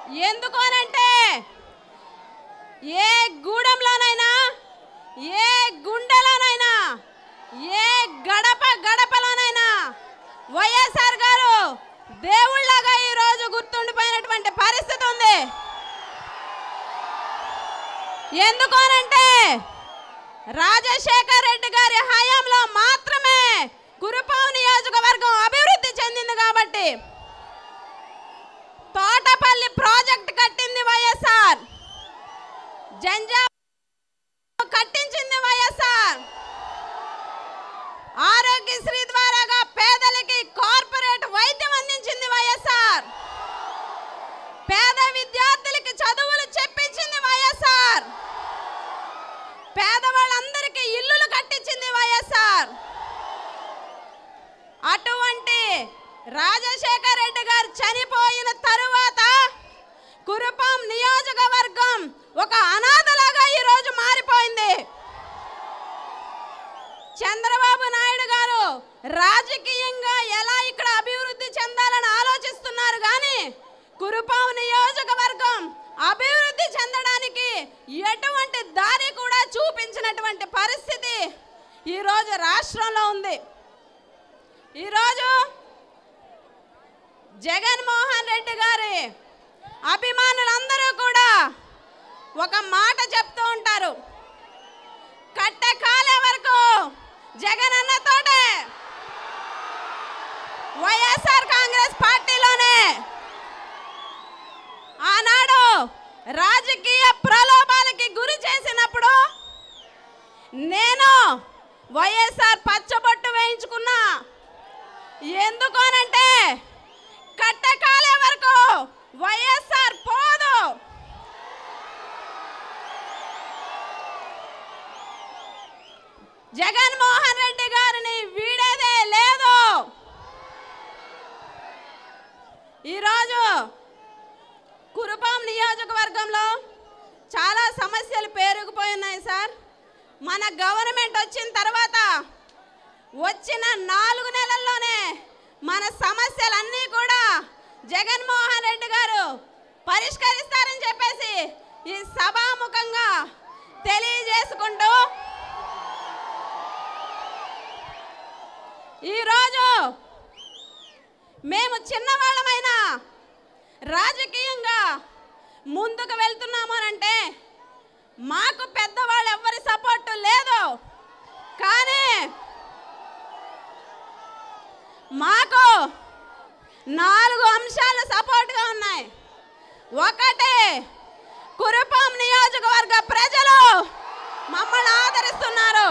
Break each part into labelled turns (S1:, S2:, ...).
S1: ఎందుకు అనంటే ఏ గూడెంలోనైనా ఏ గుండెలోనైనా ఏ గడప గడపలోనైనా వైఎస్ఆర్ గారు దేవుళ్ళగా ఈరోజు గుర్తుండిపోయినటువంటి పరిస్థితి ఉంది ఎందుకు అనంటే రాజశేఖర్ రెడ్డి గారి హయాంలో మాత్రమే కురుపాం నియోజకవర్గం అభివృద్ధి చెందింది కాబట్టి తోటపల్లి ప్రాజెక్ట్ కట్టింది వైఎస్ఆర్ జంజా కట్టించింది వైఎస్ఆర్ ఆరోగ్యశ్రీ ద్వారాగా పేదలకి కార్పొరేట్ వైద్యం అందించింది వైఎస్ఆర్ పేద విద్యార్థులకి చదువులు చెప్పించింది వైఎస్ఆర్ పేదవాళ్ళందరికీ ఇల్లులు కట్టించింది వైఎస్ఆర్ అటువంటి రాజశేఖర రెడ్డి గారు చనిపోయిన తరువాత కురుపాం నియోజకవర్గం ఒక అనాథలాగా ఈరోజు మారిపోయింది చంద్రబాబు నాయుడు గారు రాజకీయంగా ఎలా ఇక్కడ అభివృద్ధి చెందాలని ఆలోచిస్తున్నారు కానీ కురుపాం నియోజకవర్గం అభివృద్ధి చెందడానికి ఎటువంటి దారి కూడా చూపించినటువంటి పరిస్థితి ఈరోజు రాష్ట్రంలో ఉంది ఈరోజు జగన్మోహన్ రెడ్డి గారి అభిమానులందరూ కూడా ఒక మాట చెప్తూ ఉంటారు కట్టె కాలే వరకు జగన్ అన్నతోటే వైఎస్ఆర్ కాంగ్రెస్ పార్టీలోనే ఆనాడు రాజకీయ ప్రలోభాలకి గురి చేసినప్పుడు నేను వైఎస్ఆర్ పచ్చబొట్టు వేయించుకున్నా ఎందుకోనంటే కట్టె కాలే వరకు వైఎస్ఆర్ పోదు జగన్మోహన్ రెడ్డి గారిని వీడేదే లేదు ఈరోజు కురుపాం నియోజకవర్గంలో చాలా సమస్యలు పేరుకుపోయి ఉన్నాయి సార్ మన గవర్నమెంట్ వచ్చిన తర్వాత వచ్చిన నాలుగు నెలల్లోనే మన సమస్యలన్నీ కూడా జగన్మోహన్ రెడ్డి గారు పరిష్కరిస్తారని చెప్పేసి ఈ సభాముఖంగా తెలియజేసుకుంటూ ఈరోజు మేము చిన్నవాళ్ళమైనా రాజకీయంగా ముందుకు వెళ్తున్నాము అని అంటే మాకు పెద్దవాళ్ళు ఎవ్వరి సపోర్టు లేదు కానీ మాకు నాలుగు అంశాలు సపోర్ట్గా ఉన్నాయి ఒకటి కురుపాం నియోజకవర్గ ప్రజలు మమ్మల్ని ఆదరిస్తున్నారు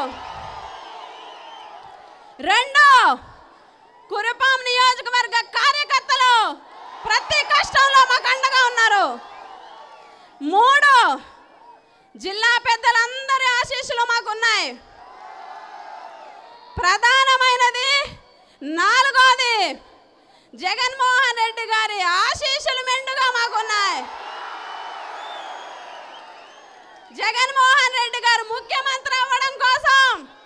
S1: రెండు కురుపాం నియోజకవర్గ కార్యకర్తలు ప్రతి కష్టంలో మాకు అండగా ఉన్నారు మూడు జిల్లా పెద్దలందరి ఆశీస్సులు మాకున్నాయి ప్రధానమైనది నాలుగోది జగన్మోహన్ రెడ్డి గారి ఆశీస్సులు మెండుగా మాకున్నాయి జగన్మోహన్ రెడ్డి గారు ముఖ్యమంత్రి అవ్వడం కోసం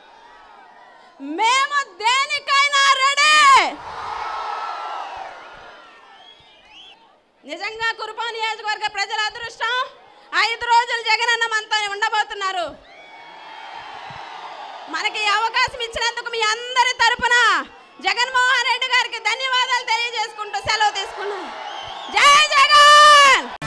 S1: మేము దేనికైనా రెడీ నిజంగా కురుపా నియోజకవర్గ ప్రజల అదృష్టం ఐదు రోజులు జగనన్న మనతో ఉండబోతున్నారు మనకి ఈ అవకాశం ఇచ్చినందుకు మీ అందరి తరపున జగన్మోహన్ రెడ్డి గారికి ధన్యవాదాలు తెలియజేసుకుంటూ సెలవు తీసుకున్నాను జై జగన్